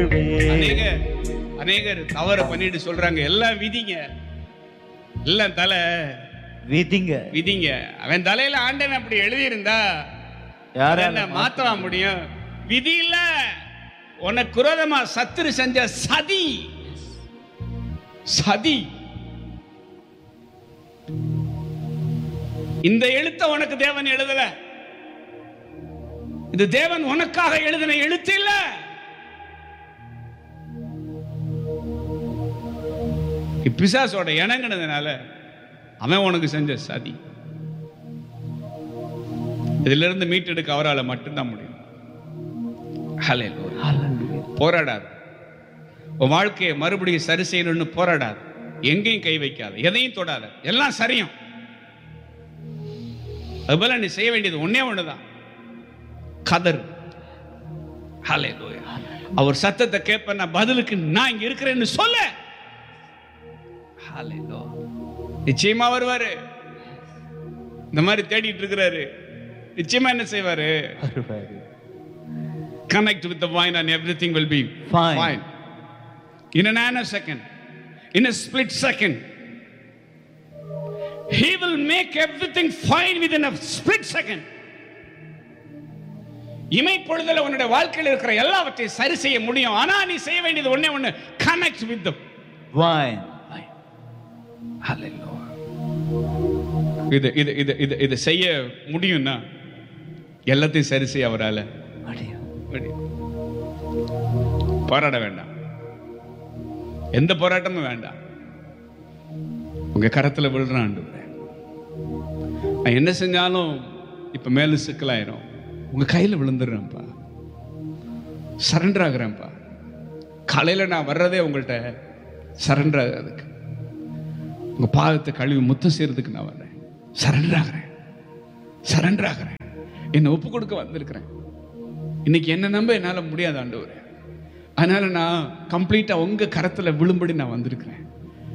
விடுவேன் அநேக அநேகர் தவறு பண்ணிட்டு சொல்றாங்க எல்லாம் விதிங்க எல்லாம் தலை விதிங்க விதிங்க அவன் தலையில ஆண்டவன் அப்படி எழுதியிருந்தா யாரால என்ன மாத்தவா முடியும் விதி இல்ல உனக்கு குரோதமா சத்துரு செஞ்ச சதி சதி இந்த எழுத்த உனக்கு தேவன் எழுதல இது தேவன் உனக்காக எழுதின எழுத்து இல்ல பிசாசோட இணங்கினதுனால அவன் உனக்கு செஞ்ச சதி இதுல இருந்து மீட்டெடுக்க அவரால் மட்டும்தான் முடியும் Hallelujah. Hallelujah. போராடாது உன் வாழ்க்கையை மறுபடியும் சரி செய்யணும்னு போராடாது எங்கேயும் கை வைக்காத எதையும் தொடாத எல்லாம் சரியும் அதுபோல நீ செய்ய வேண்டியது ஒண்ணே ஒண்ணுதான் கதறு Hallelujah. அவர் சத்தத்தை கேட்ப நான் பதிலுக்கு நான் இங்க இருக்கிறேன்னு சொல்ல Hallelujah. நிச்சயமா வருவாரு இந்த மாதிரி தேடிட்டு இருக்கிறாரு நிச்சயமா என்ன செய்வாரு வருவாரு. connect with the vine and everything will be Fine. fine. In a nanosecond, in a split second, He will make everything fine within a split second. இமைப்பொழுதுல உன்னுடைய வாழ்க்கையில் இருக்கிற எல்லாவற்றையும் சரி செய்ய முடியும் ஆனா நீ செய்ய வேண்டியது ஒண்ணே ஒண்ணு கனெக்ட் வித் தம் Wine. இது இது இது இது இது செய்ய முடியும்னா எல்லாத்தையும் சரி செய்ய அவரால முடியும். முடியும். போராட வேண்டாம் எந்த போராட்டமும் வேண்டாம் உங்க கரத்துல விழுறான் ஆண்டவரே. நான் என்ன செஞ்சாலும் இப்ப மேல சிக்கலாயிரும் உங்க கையில விழுந்துடுறேன்ப்பா சரண்டர் ஆகுறேன்ப்பா காலையில நான் வர்றதே உங்கள்கிட்ட சரண்டர் ஆகிறதுக்கு உங்க பாதத்தை கழுவி முத்தம் செய்யறதுக்கு நான் வர்றேன் சரண்டர் ஆகிறேன் சரண்டர் ஆகிறேன் என்னை ஒப்பு கொடுக்க வந்திருக்கிறேன் இன்னைக்கு என்ன நம்ப என்னால முடியாது ஆண்டவரே அதனால நான் கம்ப்ளீட்டா உங்க கரத்துல விழும்படி நான் வந்திருக்கிறேன்